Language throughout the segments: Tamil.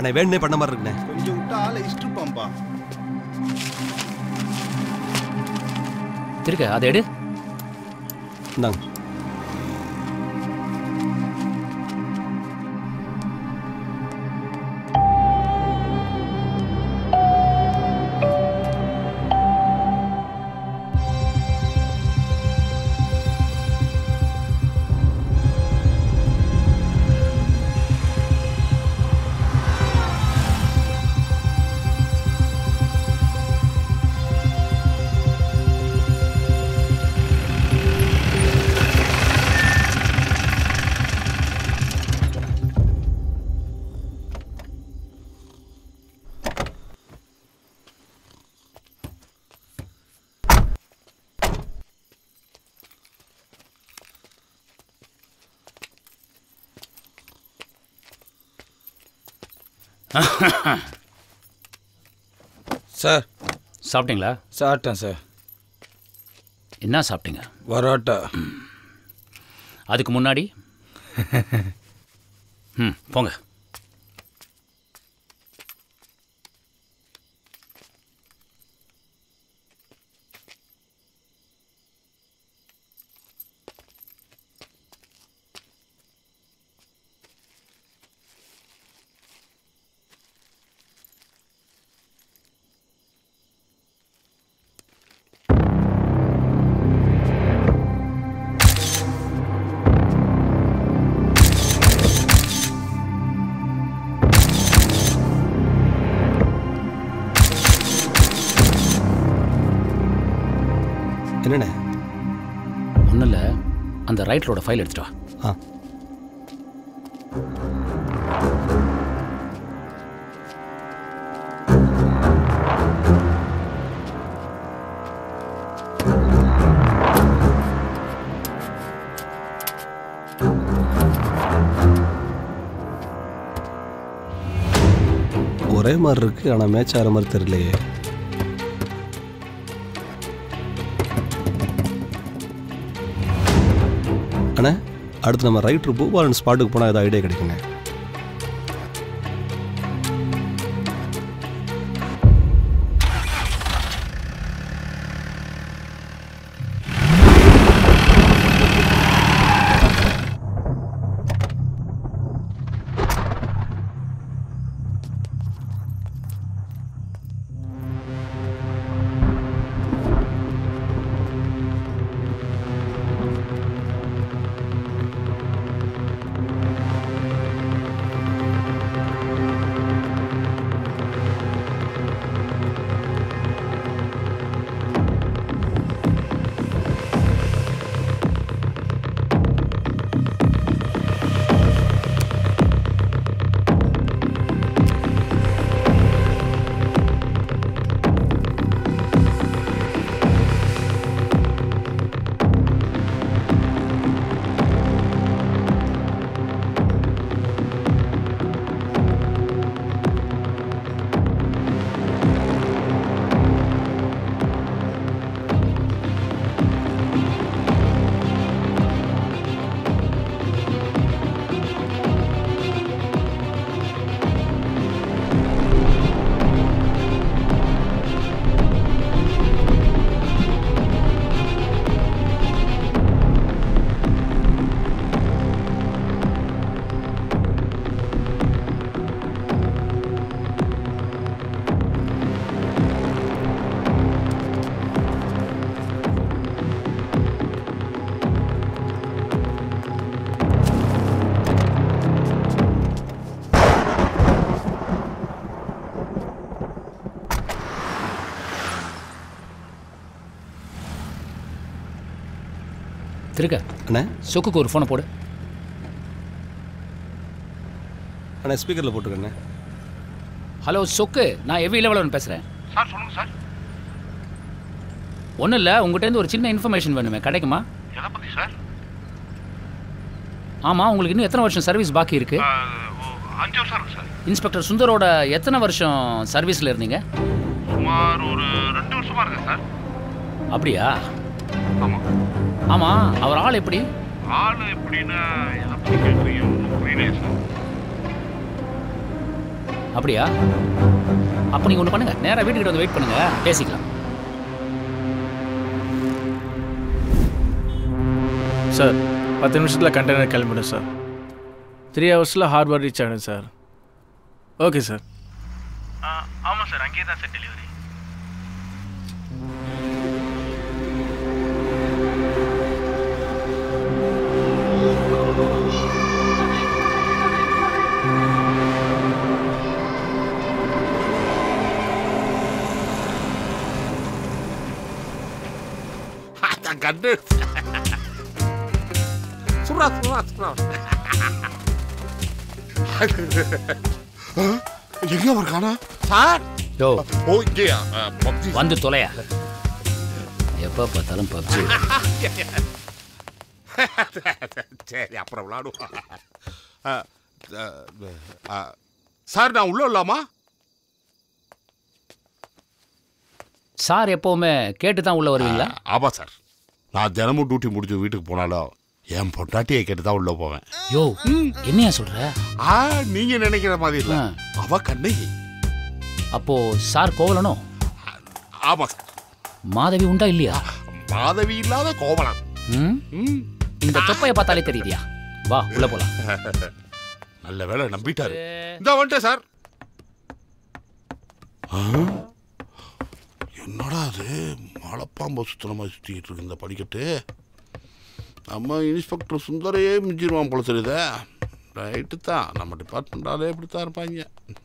அண்ணே வேணுனே பண்ண மாதிரி இருக்குண்ணே கொஞ்சம் விட்டா ஆளை இஷ்டிருப்பான்பா இருக்க அதை எடு இந்தாங்க சார் சாப்பிட்டீங்களா சாப்பிட்டேன் சார் என்ன சாப்பிட்டீங்க பரோட்டா அதுக்கு முன்னாடி ம் போங்க என்னண்ணே ஒன்றும் இல்லை அந்த ரைட்டரோட ஃபைல் எடுத்துட்டு வா ஆ ஒரே மாதிரி இருக்கு ஆனால் மேட்ச் ஆகிற மாதிரி தெரியலையே அண்ணே அடுத்து நம்ம ரைட்ரு பூபாலன் ஸ்பாட்டுக்கு போனால் ஏதாவது ஐடியா கிடைக்குங்க திருக்க அண்ணே சொக்குக்கு ஒரு ஃபோனை போடு அண்ணே ஸ்பீக்கரில் போட்டுக்கண்ணே ஹலோ சொக்கு நான் எவ்வி லெவலன் பேசுகிறேன் சார் சொல்லுங்க சார் ஒன்றும் இல்லை உங்கள்கிட்ட ஒரு சின்ன இன்ஃபர்மேஷன் வேணுமே கிடைக்குமா எதை பத்தி சார் ஆமாம் உங்களுக்கு இன்னும் எத்தனை வருஷம் சர்வீஸ் பாக்கி இருக்குது அஞ்சு வருஷம் இருக்கு சார் இன்ஸ்பெக்டர் சுந்தரோட எத்தனை வருஷம் சர்வீஸில் இருந்தீங்க சுமார் ஒரு ரெண்டு வருஷமா இருக்கேன் சார் அப்படியா ஆமா ஆமாம் அவர் ஆள் எப்படி ஆளு எப்படின்னா எதை பத்தி கேட்குறீங்க ஒன்றும் புரியலையே சார் அப்படியா அப்போ நீங்கள் ஒன்று பண்ணுங்க நேராக வீட்டுக்கிட்ட வந்து வெயிட் பண்ணுங்க பேசிக்கலாம் சார் பத்து நிமிஷத்தில் கண்டெய்னர் கிளம்பிடும் சார் த்ரீ ஹவர்ஸில் ஹார்பர் ரீச் ஆகிடும் சார் ஓகே சார் ஆமாம் சார் அங்கேயே தான் சார் டெலிவரி அதான் கண்டு சுறா சுறா சுறா எங்க அவர் காணா சார் யோ ஓ இங்கேயா பப்ஜி வந்து தொலையா எப்போ பார்த்தாலும் பப்ஜி சரி அப்புறம் விளாடுவோம் ஆ, ஆ, ஆ, சார் நான் உள்ள இல்லாமா சார் எப்போவுமே கேட்டு தான் உள்ள வருவீங்களா ஆமாம் சார் நான் தினமும் டியூட்டி முடிஞ்சு வீட்டுக்கு போனாலும் என் பொண்டாட்டியை கேட்டு தான் உள்ள போவேன் யோ என்னையா சொல்ற ஆ நீங்க நினைக்கிற மாதிரி இல்ல ஆ. அவ கண்ணகி அப்போ சார் கோவலனோ ஆமா சார் மாதவி உண்டா இல்லையா மாதவி இல்லாத கோவலன் ம் ம் இந்த தொப்பையை பார்த்தாலே தெரியுதியா வா உள்ள போலாம் நல்ல வேலை நம்பிட்டாரு இந்த வந்துட்டேன் சார் ஆ? என்னடா அது மலைப்பாம்பை சுத்தனமா சுத்திக்கிட்டு இருக்கு இந்த படிக்கட்டு நம்ம இன்ஸ்பெக்டர் சுந்தரையே மிஞ்சிருவான் போல தெரியுதே ரைட்டு தான் நம்ம டிபார்ட்மெண்டாலே இப்படி தான் இருப்பாங்க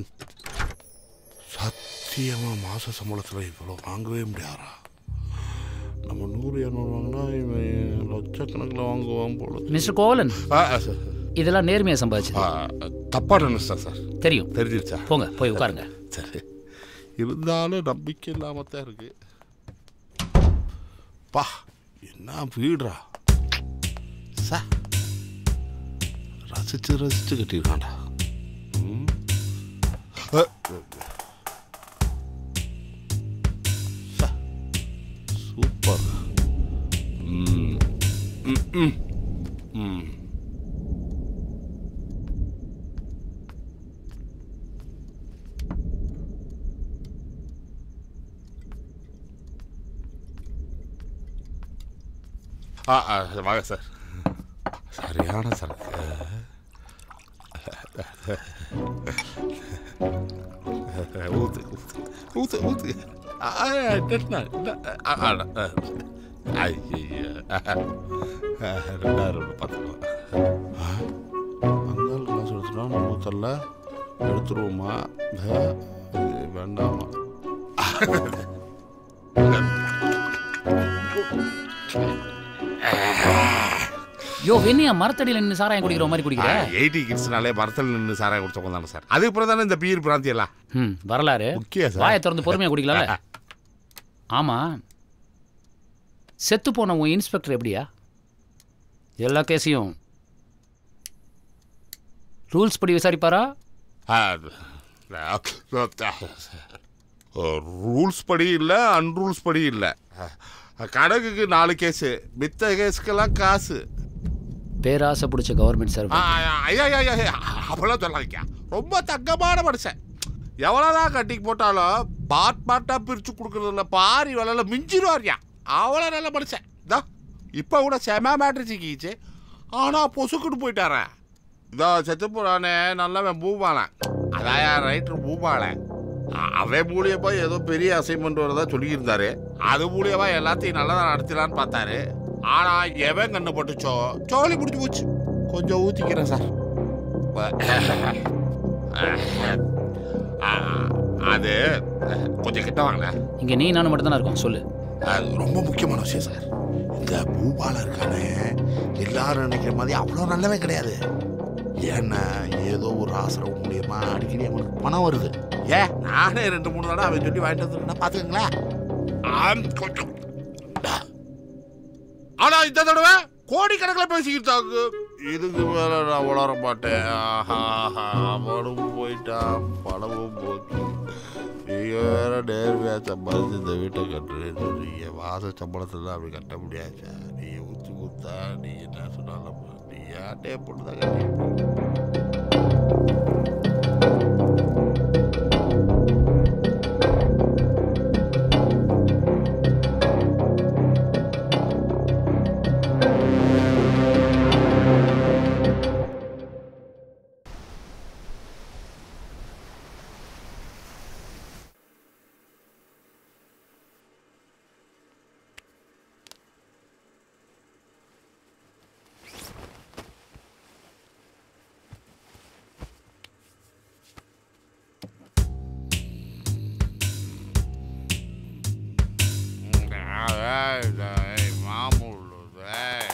சத்தியமா மாச சம்பளத்துல இவ்வளோ வாங்கவே முடியாதா நம்ம நூறு இரநூறு வாங்கினா இவன் லட்சக்கணக்கில் வாங்குவான் போல தெரியுது. மிஸ்டர் கோவலன் ஆ, ஆ, சார் இதெல்லாம் நேர்மையா சம்பாதிச்சது ஆ, தப்பா நினைச்சேன் சார் தெரியும் தெரிஞ்சிருச்சா போங்க போய் உட்காருங்க சரி இருந்தாலும் நம்பிக்கை இல்லாம தான் இருக்கு பா என்ன வீடுறா ச ரசிச்சு ரசிச்சு கட்டியிருக்கான்டா ம். அ, ச, சூப்பர் ம் ம், ம் ம் ஆ ஆ வாங்க சார் சரியான சரக்கு ஊத்து ஊத்து ஊத்து ஊத்து ஆ, ஆ, என்ன, என்ன, ஆ, ஆ, ஆ. ஐயையோ. ஆ, ரெண்டாயிரம் ரூபாய் பார்த்துக்கலாம் அந்த காசு எடுத்துட்டா நம்ம ஊத்தல எடுத்துருவோமா ஆ, இது வேண்டாமா யோ என்னையா மரத்தடியில நின்று சாராயம் குடிக்கிற மாதிரி குடிக்கிற எயிட்டி கிட்ஸ்னாலே மரத்தில் நின்று சாராயம் குடிச்சவங்க தானே சார் அதுக்கு அப்புறம் தானே இந்த பீர் பிராந்தி எல்லாம் ம் வரலாறு முக்கியம் சார் வாயை திறந்து பொறுமையா குடிக்கலாம்ல ஆமா செத்து போன உன் இன்ஸ்பெக்டர் எப்படியா எல்லா கேஸையும் ரூல்ஸ் படி விசாரிப்பாரா ரூல்ஸ் படி இல்லை அன்ரூல்ஸ் படி இல்லை கணக்குக்கு நாலு கேஸு மித்த கேஸுக்கெல்லாம் காசு பேராசை பிடிச்ச கவர்மெண்ட் ஆ, சர்வீஸ் ஐயா ஐயா ஐயா ஐயா, அப்பெல்லாம் சொல்லாதீங்க ரொம்ப தங்கமான மனுஷன் எவ்வளோதான் கட்டிக்கு போட்டாலும் பாட் பாட்டாக பிரித்து கொடுக்குறதுல பாரி விலையில மிஞ்சிருவாரியா அவ்வளோ நல்ல மனுஷன் இதா இப்போ கூட செம மேட்ரு சிக்கிச்சு ஆனால் பொசுக்குன்னு போயிட்டாரன் இதோ செத்து போறானே நல்லவன் பூபாலன் அதான் என் ரைட்டர் பூபாலன் அ- அவன் மூலியமா ஏதோ பெரிய அசைன்மெண்ட் வரதா சொல்லியிருந்தாரு அது மூலியமா எல்லாத்தையும் நல்லதா நடத்தலான்னு பார்த்தாரு ஆனா எவன் கண்ணு பட்டுச்சோ சோழி முடிஞ்சு போச்சு கொஞ்சம் ஊத்திக்கிறேன் சார் ஆ, அது கொஞ்சம் கிட்ட வாங்க இங்க நீ நானும் மட்டும் தானே இருக்கோம் சொல்லு அது ரொம்ப முக்கியமான விஷயம் சார் இந்த பூபால இருக்கானே எல்லாரும் நினைக்கிற மாதிரி அவ்வளோ நல்லவே கிடையாது ஏன்னா ஏதோ ஒரு ஆசிரமம் மூலியமா அடிக்கடி அவனுக்கு பணம் வருது ஏன் நானே ரெண்டு மூணு தடவை அவன் சொல்லி வாங்கிட்டு வந்துருக்கேன் பார்த்துக்கங்களேன் ஆம், கொஞ்சம். ஆனா இந்த தடவை கோடிக்கணக்கில் பேசிக்கிட்டாங்க இதுக்கு மேல நான் வளர மாட்டேன் ஆஹா, அவனும் போயிட்டான் பணமும் போச்சு நீங்க வேற நேர்மையா சம்பாதிச்சு இந்த வீட்டை கட்டுறேன்னு சொல்றீங்க மாச சம்பளத்துல அப்படி கட்ட முடியாது சார் நீங்க ஊத்து ஊத்தா நீ என்ன சொன்னாலும் நீ யார்ட்டே பொண்ணு தான் கட்டி ஏய், ஏய், மாமூல் ஏய்.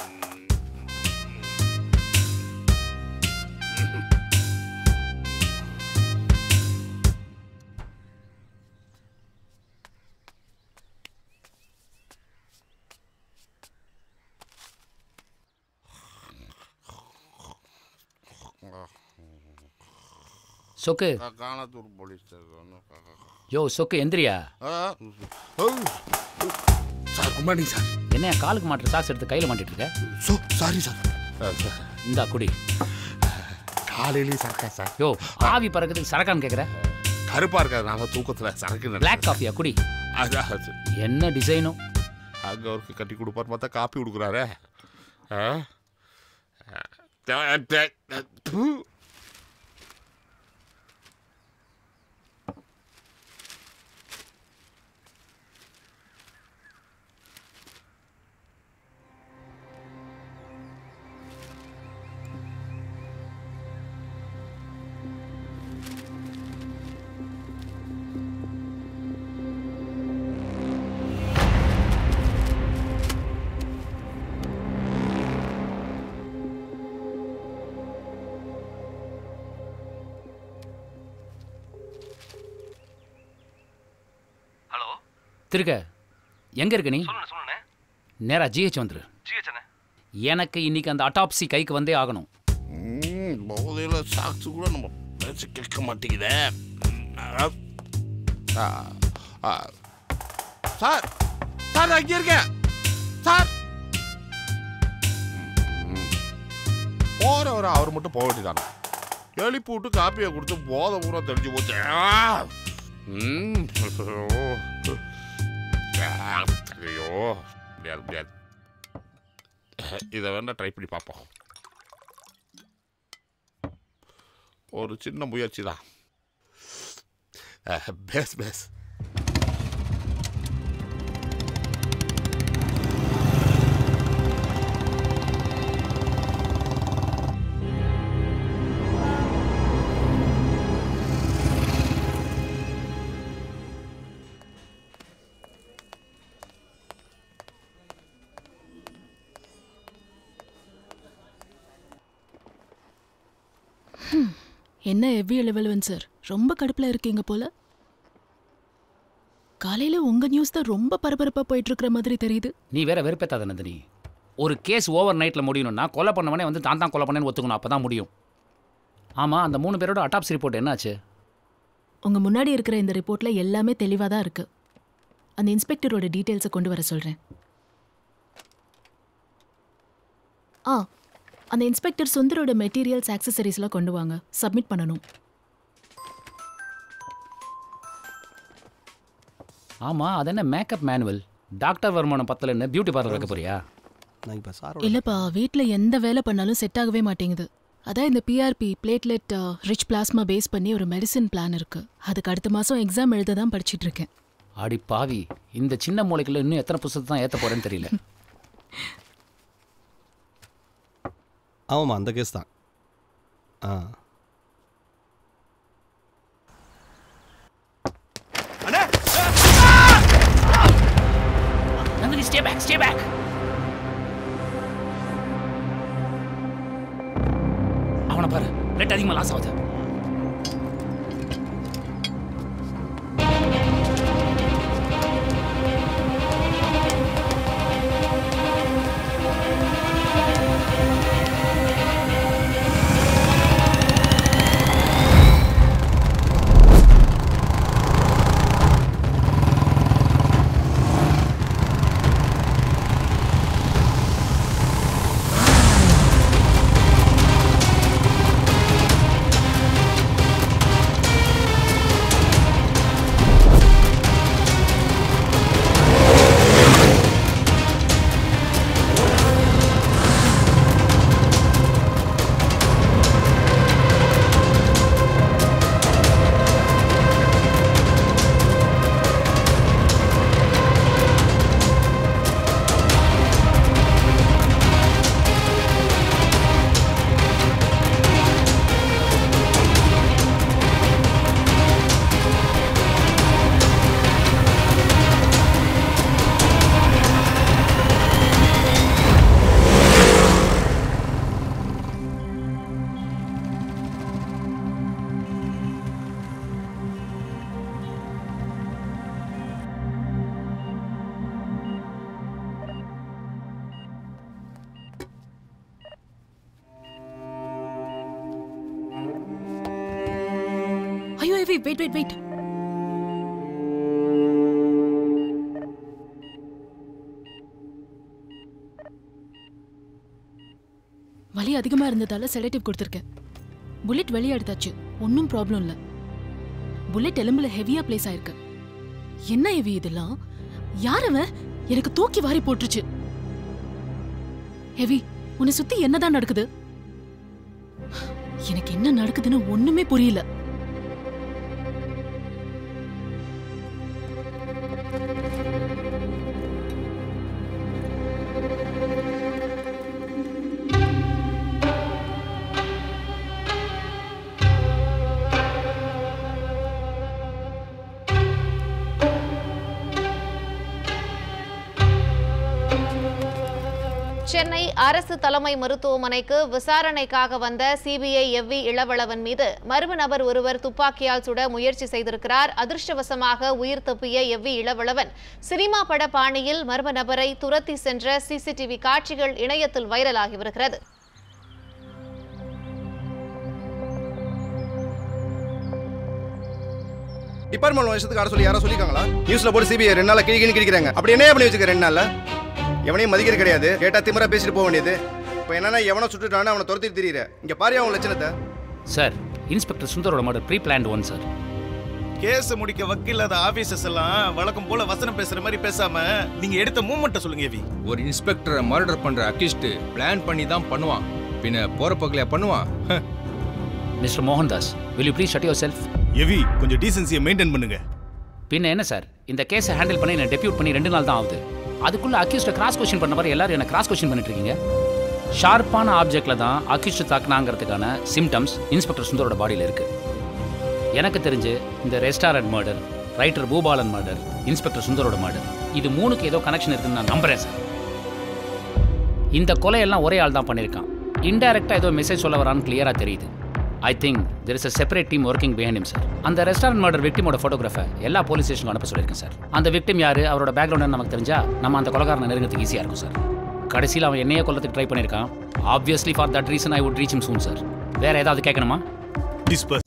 சொக்கு காணத்தூர் போலீஸ் ஸ்டேஷன் யோ சொக்கு எந்திரியா ஆ, ஓ. சார் குட் மார்னிங் சார் என்ன காலுக்கு மாட்டுற சாக்ஸ் எடுத்து கையில் மாட்டிட்டு இருக்க ஸோ சாரி சார் ஆ, சார் இந்தா குடி காலையிலேயே சரக்கா சார் யோ ஆவி பறக்கிறதுக்கு சரக்கான்னு கேட்குற கருப்பா இருக்காது நாங்கள் தூக்கத்தில் சரக்கு பிளாக் காஃபியா குடி அதான் அது. என்ன டிசைனும் அங்க அவருக்கு கட்டி கொடுப்பார் பார்த்தா காப்பி கொடுக்குறாரே ஆ? த- த- த- ப்பு. ஹலோ திருக்க எங்க இருக்க நீ சொல்லுண்ணே சொல்லுண்ணே நேரா ஜிஹெச் வந்துரு ஜிஹெச் அண்ணே எனக்கு இன்னைக்கு அந்த அட்டாப்சி கைக்கு வந்தே ஆகணும் ம், போதையில சாக்ஸ் கூட நம்ம பேச்சு கேட்க மாட்டேங்குதே ஆ, ஆ. சார் சார் அங்கே இருக்கேன் சார் போறவர் அவர் மட்டும் போக வேண்டியதானே எழுப்பி விட்டு காப்பியை கொடுத்து போதை பூரா தெரிஞ்சு போச்சு ஆ! ம், ஐயோ. ஐயோ முடியாது முடியாது இதை வேணா ட்ரை பண்ணி பார்ப்போம் ஒரு சின்ன முயற்சி தான் பேஸ் பேஸ் என்ன எவ்வி லெவல்வன் சார் ரொம்ப கடுப்புல இருக்கீங்க போல காலையில உங்க நியூஸ் தான் ரொம்ப பரபரப்பா போயிட்டு இருக்கிற மாதிரி தெரியுது நீ வேற வெறுப்பேத்தாத நந்தினி ஒரு கேஸ் ஓவர் நைட்டில் முடியணும்னா கொலை பண்ணவனே வந்து தான் தான் கொலை பண்ணேன்னு ஒத்துக்கணும் அப்போ தான் முடியும் ஆமாம் அந்த மூணு பேரோட அட்டாப்ஸ் ரிப்போர்ட் என்னாச்சு உங்க முன்னாடி இருக்கிற இந்த ரிப்போர்ட்ல எல்லாமே தெளிவா தான் இருக்கு அந்த இன்ஸ்பெக்டரோட டீட்டெயில்ஸை கொண்டு வர சொல்றேன் ஆ அந்த இன்ஸ்பெக்டர் சுந்தரோட மெட்டீரியல்ஸ் ஆக்சசரிஸ்லாம் கொண்டு வாங்க சப்மிட் பண்ணணும் ஆமாம் அது என்ன மேக்கப் மேனுவல் டாக்டர் வருமானம் பத்தலன்னு பியூட்டி பார்லர் வைக்க போறியா நான் இப்போ சார் இல்லப்பா வீட்ல எந்த வேலை பண்ணாலும் செட் ஆகவே மாட்டேங்குது அதான் இந்த PRP platelet rich plasma base பண்ணி ஒரு மெடிசின் பிளான் இருக்கு அதுக்கு அடுத்த மாசம் எக்ஸாம் எழுத தான் படிச்சிட்டு இருக்கேன் அடி பாவி இந்த சின்ன மூளைக்குள்ள இன்னும் எத்தனை புத்தகத்தை தான் ஏற்ற போறேன்னு தெரியல ஆமாம்மா அந்த கேஸ் தான் ஆ Nandini stay back stay back அவனை பாரு பிளட் அதிகமாக லாஸ் ஆகுது ஹெவி வெயிட் வெயிட் வெயிட் வலி அதிகமா இருந்ததால செடேட்டிவ் கொடுத்துருக்கேன் புல்லட் வெளியே எடுத்தாச்சு ஒன்றும் ப்ராப்ளம் இல்லை புல்லட் எலும்புல ஹெவியா பிளேஸ் ஆயிருக்கு என்ன ஹெவி இதெல்லாம் யார் அவன் எனக்கு தூக்கி வாரி போட்டுருச்சு ஹெவி உன்னை சுத்தி என்னதான் நடக்குது எனக்கு என்ன நடக்குதுன்னு ஒண்ணுமே புரியல சென்னை அரசு தலைமை மருத்துவமனைக்கு விசாரணைக்காக வந்த சிபிஐ எவ்வி இளவளவன் மீது மர்ம நபர் ஒருவர் துப்பாக்கியால் சுட முயற்சி செய்திருக்கிறார் அதிர்ஷ்டவசமாக உயிர் தப்பிய எவ்வி இளவளவன் சினிமா பட பாணியில் மர்ம நபரை துரத்தி சென்ற சிசிடிவி காட்சிகள் இணையத்தில் வைரலாகி வருகிறது டிபார்ட்மெண்ட் வருஷத்துக்கு ஆட சொல்லி யாரோ சொல்லிருக்காங்களா நியூஸ்ல போட்டு சிபிஐ ரெண்டு நாள் கிழி கிழிக்கிறாங்க அப்படி என்ன பண்ணி வச்சுக்க ரெண்டு நாள்ல எவனையும் மதிக்கிறது கிடையாது கேட்டா திமிரா பேசிட்டு போக வேண்டியது இப்போ என்னன்னா எவனோ சுட்டுட்டானோ அவனை துரத்திட்டு தெரியுற இங்க பாரு அவன் லட்சணத்தை சார் இன்ஸ்பெக்டர் சுந்தரோட murder pre planned one sir case முடிக்க வக்கீல்லாத ஆபீசர்ஸ் எல்லாம் வழக்கம் போல வசனம் பேசுற மாதிரி பேசாம நீங்க எடுத்த மூமெண்ட்டை சொல்லுங்க எவி ஒரு இன்ஸ்பெக்டரை மர்டர் பண்ற அக்யூஸ்ட் பிளான் பண்ணி தான் பண்ணுவான் பின்ன போற பக்கலையா பண்ணுவான் ஹ. Mister Mohandas will you please shut yourself எவி கொஞ்சம் டீசன்சியை மெயின்டைன் பண்ணுங்க பின்ன என்ன சார் இந்த கேஸை ஹேண்டில் பண்ணி என்ன டெபியூட் பண்ணி ரெண்டு நாள் தான் ஆகுது அதுக்குள்ள அக்யூஸ்ட கிராஸ் கொஸ்டின் பண்ண மாதிரி எல்லாரும் என்ன கிராஸ் கொஸ்டின் பண்ணிட்டு இருக்கீங்க ஷார்ப்பான ஆப்ஜெக்ட்ல தான் அக்யூஸ்ட் தாக்குனாங்கிறதுக்கான சிம்டம்ஸ் இன்ஸ்பெக்டர் சுந்தரோட பாடியில் இருக்கு எனக்கு தெரிஞ்சு இந்த restaurant murder writer Bhoopalan murder inspector சுந்தரோட மர்டர் இது மூணுக்கு ஏதோ கனெக்ஷன் இருக்குன்னு நான் நம்புறேன் சார் இந்த கொலையெல்லாம் ஒரே ஆள் தான் பண்ணியிருக்கான் இன்டைரக்டாக ஏதோ மெசேஜ் சொல்ல வரான்னு கிளியராக தெரியுது I think there is a separate team working behind him sir அந்த ரெஸ்டாரண்ட் மர்டர் விக்டிமோட ஃபோட்டோகிராஃபை எல்லா போலீஸ் ஸ்டேஷனுக்கு அனுப்ப சொல்லியிருக்கேன் சார் அந்த விக்டிம் யாரு அவரோட பேக்ரவுண்ட் நமக்கு தெரிஞ்சா நம்ம அந்த கொலகாரனை நெருங்கிறதுக்கு ஈஸியாக இருக்கும் சார் கடைசியில் அவன் என்னையே கொல்லத்துக்கு ட்ரை பண்ணியிருக்கான் obviously for that reason I would reach him soon sir வேற ஏதாவது கேட்கணுமா டிஸ்பர்ஸ்